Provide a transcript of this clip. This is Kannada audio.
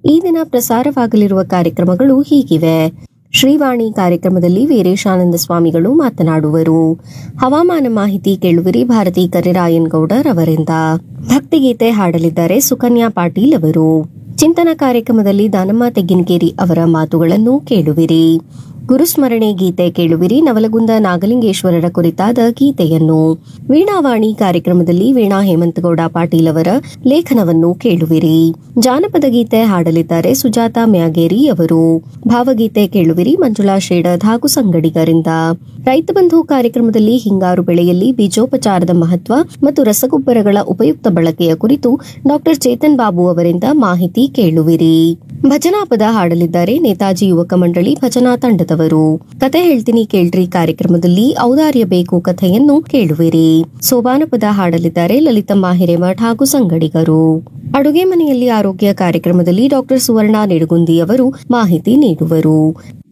ಈ ದಿನ ಪ್ರಸಾರವಾಗಲಿರುವ ಕಾರ್ಯಕ್ರಮಗಳು ಹೀಗಿವೆ ಶ್ರೀವಾಣಿ ಕಾರ್ಯಕ್ರಮದಲ್ಲಿ ವೀರೇಶಾನಂದ ಸ್ವಾಮಿಗಳು ಮಾತನಾಡುವರು ಹವಾಮಾನ ಮಾಹಿತಿ ಕೇಳುವಿರಿ ಭಾರತಿ ಕರಿರಾಯನ್ ಗೌಡರ್ ಅವರಿಂದ ಭಕ್ತಿಗೀತೆ ಹಾಡಲಿದ್ದಾರೆ ಸುಕನ್ಯಾ ಪಾಟೀಲ್ ಅವರು ಚಿಂತನ ಕಾರ್ಯಕ್ರಮದಲ್ಲಿ ದಾನಮ್ಮ ತೆಗ್ಗಿನಕೇರಿ ಅವರ ಮಾತುಗಳನ್ನು ಕೇಳುವಿರಿ ಗುರುಸ್ಮರಣೆ ಗೀತೆ ಕೇಳುವಿರಿ ನವಲಗುಂದ ನಾಗಲಿಂಗೇಶ್ವರರ ಕುರಿತಾದ ಗೀತೆಯನ್ನು ವೀಣಾವಾಣಿ ಕಾರ್ಯಕ್ರಮದಲ್ಲಿ ವೀಣಾ ಹೇಮಂತಗೌಡ ಪಾಟೀಲ್ ಅವರ ಲೇಖನವನ್ನು ಕೇಳುವಿರಿ ಜಾನಪದ ಗೀತೆ ಹಾಡಲಿದ್ದಾರೆ ಸುಜಾತ ಮ್ಯಾಗೇರಿ ಅವರು ಭಾವಗೀತೆ ಕೇಳುವಿರಿ ಮಂಜುಳಾ ಶೇಡದ್ ಹಾಗೂ ಸಂಗಡಿಗರಿಂದ ರೈತ ಬಂಧು ಕಾರ್ಯಕ್ರಮದಲ್ಲಿ ಹಿಂಗಾರು ಬೆಳೆಯಲ್ಲಿ ಬೀಜೋಪಚಾರದ ಮಹತ್ವ ಮತ್ತು ರಸಗೊಬ್ಬರಗಳ ಉಪಯುಕ್ತ ಬಳಕೆಯ ಕುರಿತು ಡಾಕ್ಟರ್ ಚೇತನ್ ಬಾಬು ಅವರಿಂದ ಮಾಹಿತಿ ಕೇಳುವಿರಿ ಭಜನಾ ಪದ ಹಾಡಲಿದ್ದಾರೆ ನೇತಾಜಿ ಯುವಕ ಮಂಡಳಿ ಭಜನಾ ತಂಡದವರು ಕತೆ ಹೇಳ್ತೀನಿ ಕೇಳ್ರಿ ಕಾರ್ಯಕ್ರಮದಲ್ಲಿ ಔದಾರ್ಯ ಬೇಕು ಕಥೆಯನ್ನು ಕೇಳುವಿರಿ ಸೋಬಾನ ಪದ ಹಾಡಲಿದ್ದಾರೆ ಲಲಿತಮ್ಮ ಹಿರೇಮಠ್ ಹಾಗೂ ಸಂಗಡಿಗರು ಅಡುಗೆ ಮನೆಯಲ್ಲಿ ಆರೋಗ್ಯ ಕಾರ್ಯಕ್ರಮದಲ್ಲಿ ಡಾಕ್ಟರ್ ಸುವರ್ಣ ನಿಡುಗುಂದಿ ಅವರು ಮಾಹಿತಿ ನೀಡುವರು